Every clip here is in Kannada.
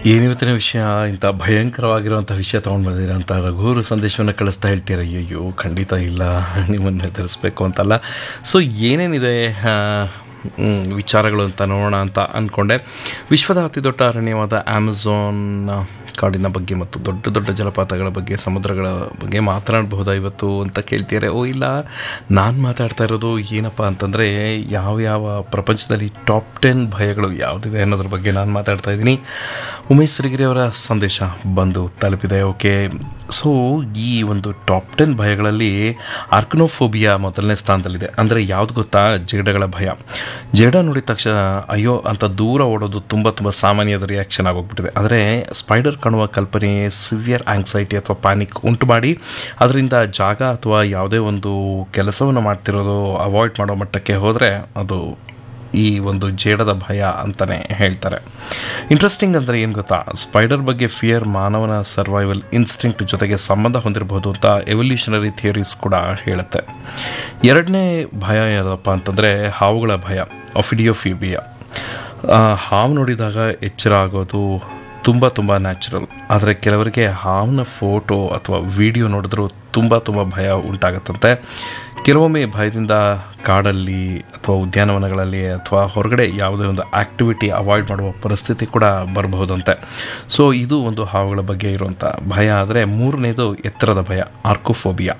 ಏನಿವತ್ತಿನ ವಿಷಯ ಇಂಥ ಭಯಂಕರವಾಗಿರುವಂಥ ವಿಷಯ ತೊಗೊಂಡು ಬಂದಿರ ಅಂತ ರಘುವರು ಸಂದೇಶವನ್ನು ಕಳಿಸ್ತಾ ಹೇಳ್ತೀರ ಅಯ್ಯಯ್ಯೋ ಖಂಡಿತ ಇಲ್ಲ ನಿಮ್ಮನ್ನು ಹೆದರಿಸ್ಬೇಕು ಅಂತಲ್ಲ ಸೊ ಏನೇನಿದೆ ಆ, ಮ್, ವಿಚಾರಗಳು ಅಂತ ನೋಡೋಣ ಅಂತ ಅಂದ್ಕೊಂಡೆ ವಿಶ್ವದ ಅತಿ ದೊಡ್ಡ ಅರಣ್ಯವಾದ ಅಮೆಝಾನ್ ಕಾಡಿನ ಬಗ್ಗೆ ಮತ್ತು ದೊಡ್ಡ ದೊಡ್ಡ ಜಲಪಾತಗಳ ಬಗ್ಗೆ ಸಮುದ್ರಗಳ ಬಗ್ಗೆ ಮಾತನಾಡಬಹುದಾ ಇವತ್ತು ಅಂತ ಕೇಳ್ತಿದ್ದಾರೆ ಓ ಇಲ್ಲ ನಾನು ಮಾತಾಡ್ತಾ ಇರೋದು ಏನಪ್ಪ ಅಂತಂದರೆ ಯಾವ ಯಾವ ಪ್ರಪಂಚದಲ್ಲಿ ಟಾಪ್ ಟೆನ್ ಭಯಗಳು ಯಾವುದಿದೆ ಅನ್ನೋದ್ರ ಬಗ್ಗೆ ನಾನು ಮಾತಾಡ್ತಾ ಇದ್ದೀನಿ ಉಮೇಶ್ ಸಿರಿಗಿರಿ ಅವರ ಸಂದೇಶ ಬಂದು ತಲುಪಿದೆ ಓಕೆ ಸೊ ಈ ಒಂದು ಟಾಪ್ ಟೆನ್ ಭಯಗಳಲ್ಲಿ ಆರ್ಕನೋಫೋಬಿಯಾ ಮೊದಲನೇ ಸ್ಥಾನದಲ್ಲಿದೆ ಅಂದರೆ ಯಾವ್ದು ಗೊತ್ತಾ ಜೇಡಗಳ ಭಯ ಜೇಡ ನೋಡಿದ ತಕ್ಷಣ ಅಯ್ಯೋ ಅಂತ ದೂರ ಓಡೋದು ತುಂಬ ತುಂಬ ಸಾಮಾನ್ಯದ ರಿಯಾಕ್ಷನ್ ಆಗೋಗ್ಬಿಟ್ಟಿದೆ ಆದರೆ ಸ್ಪೈಡರ್ ಕಾಣುವ ಕಲ್ಪನೆ ಸಿವಿಯರ್ ಆಂಗ್ಸೈಟಿ ಅಥವಾ ಪ್ಯಾನಿಕ್ ಉಂಟು ಮಾಡಿ ಅದರಿಂದ ಜಾಗ ಅಥವಾ ಯಾವುದೇ ಒಂದು ಕೆಲಸವನ್ನು ಮಾಡ್ತಿರೋದು ಅವಾಯ್ಡ್ ಮಾಡೋ ಮಟ್ಟಕ್ಕೆ ಹೋದರೆ ಅದು ಈ ಒಂದು ಜೇಡದ ಭಯ ಅಂತಲೇ ಹೇಳ್ತಾರೆ ಇಂಟ್ರೆಸ್ಟಿಂಗ್ ಅಂದರೆ ಏನು ಗೊತ್ತಾ ಸ್ಪೈಡರ್ ಬಗ್ಗೆ ಫಿಯರ್ ಮಾನವನ ಸರ್ವೈವಲ್ ಇನ್ಸ್ಟಿಂಕ್ಟ್ ಜೊತೆಗೆ ಸಂಬಂಧ ಹೊಂದಿರಬಹುದು ಅಂತ ಎವಲ್ಯೂಷನರಿ ಥಿಯರೀಸ್ ಕೂಡ ಹೇಳುತ್ತೆ ಎರಡನೇ ಭಯ ಯಾವುದಪ್ಪ ಅಂತಂದರೆ ಹಾವುಗಳ ಭಯ ಒಫಿಡಿಯೋಫಿಬಿಯಾ ಹಾವು ನೋಡಿದಾಗ ಎಚ್ಚರ ಆಗೋದು ತುಂಬ ತುಂಬ ನ್ಯಾಚುರಲ್ ಆದರೆ ಕೆಲವರಿಗೆ ಹಾವಿನ ಫೋಟೋ ಅಥವಾ ವಿಡಿಯೋ ನೋಡಿದ್ರೂ ತುಂಬ ತುಂಬ ಭಯ ಉಂಟಾಗುತ್ತಂತೆ ಕೆಲವೊಮ್ಮೆ ಭಯದಿಂದ ಕಾಡಲ್ಲಿ ಅಥವಾ ಉದ್ಯಾನವನಗಳಲ್ಲಿ ಅಥವಾ ಹೊರಗಡೆ ಯಾವುದೇ ಒಂದು ಆ್ಯಕ್ಟಿವಿಟಿ ಅವಾಯ್ಡ್ ಮಾಡುವ ಪರಿಸ್ಥಿತಿ ಕೂಡ ಬರಬಹುದಂತೆ ಸೊ ಇದು ಒಂದು ಹಾವುಗಳ ಬಗ್ಗೆ ಇರುವಂಥ ಭಯ ಆದರೆ ಮೂರನೇದು ಎತ್ತರದ ಭಯ ಆರ್ಕೋಫೋಬಿಯಾ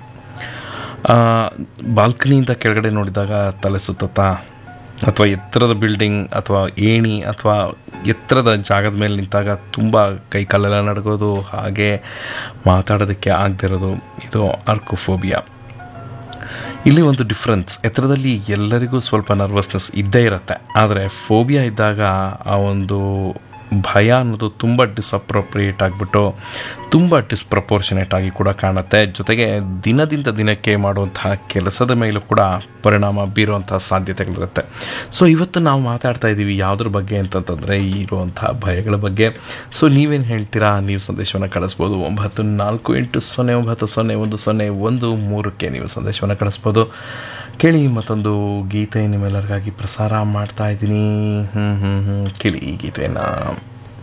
ಬಾಲ್ಕನಿಯಿಂದ ಕೆಳಗಡೆ ನೋಡಿದಾಗ ತಲೆ ಸುತ್ತಾ ಅಥವಾ ಎತ್ತರದ ಬಿಲ್ಡಿಂಗ್ ಅಥವಾ ಏಣಿ ಅಥವಾ ಎತ್ತರದ ಜಾಗದ ಮೇಲೆ ನಿಂತಾಗ ತುಂಬ ಕೈ ಕಾಲೆಲ್ಲ ನಡಗೋದು ಹಾಗೆ ಮಾತಾಡೋದಕ್ಕೆ ಆಗದಿರೋದು ಇದು ಆರ್ಕೋಫೋಬಿಯಾ ಇಲ್ಲಿ ಒಂದು ಡಿಫ್ರೆನ್ಸ್ ಎತ್ತರದಲ್ಲಿ ಎಲ್ಲರಿಗೂ ಸ್ವಲ್ಪ ನರ್ವಸ್ನೆಸ್ ಇದ್ದೇ ಇರುತ್ತೆ ಆದರೆ ಫೋಬಿಯಾ ಇದ್ದಾಗ ಆ ಒಂದು ಭಯ ಅನ್ನೋದು ತುಂಬ ಡಿಸಪ್ರೋಪ್ರಿಯೇಟ್ ಆಗಿಬಿಟ್ಟು ತುಂಬ ಡಿಸ್ಪ್ರಪೋರ್ಷನೇಟ್ ಆಗಿ ಕೂಡ ಕಾಣುತ್ತೆ ಜೊತೆಗೆ ದಿನದಿಂದ ದಿನಕ್ಕೆ ಮಾಡುವಂತಹ ಕೆಲಸದ ಮೇಲೂ ಕೂಡ ಪರಿಣಾಮ ಬೀರುವಂತಹ ಸಾಧ್ಯತೆಗಳಿರುತ್ತೆ ಸೊ ಇವತ್ತು ನಾವು ಮಾತಾಡ್ತಾ ಇದ್ದೀವಿ ಯಾವುದ್ರ ಬಗ್ಗೆ ಅಂತಂತಂದರೆ ಇರುವಂತಹ ಭಯಗಳ ಬಗ್ಗೆ ಸೊ ನೀವೇನು ಹೇಳ್ತೀರಾ ನೀವು ಸಂದೇಶವನ್ನು ಕಳಿಸ್ಬೋದು ಒಂಬತ್ತು ನಾಲ್ಕು ಎಂಟು ಸೊನ್ನೆ ಒಂಬತ್ತು ಸೊನ್ನೆ ಒಂದು ಸೊನ್ನೆ ಒಂದು ಮೂರಕ್ಕೆ ನೀವು ಸಂದೇಶವನ್ನು ಕಳಿಸ್ಬೋದು ಕೇಳಿ ಮತ್ತೊಂದು ಗೀತೆ ನಿಮ್ಮೆಲ್ಲರಿಗಾಗಿ ಪ್ರಸಾರ ಮಾಡ್ತಾ ಇದ್ದೀನಿ ಹ್ಞೂ ಹ್ಞೂ ಹ್ಞೂ ಕೇಳಿ ಈ ಗೀತೆಯನ್ನು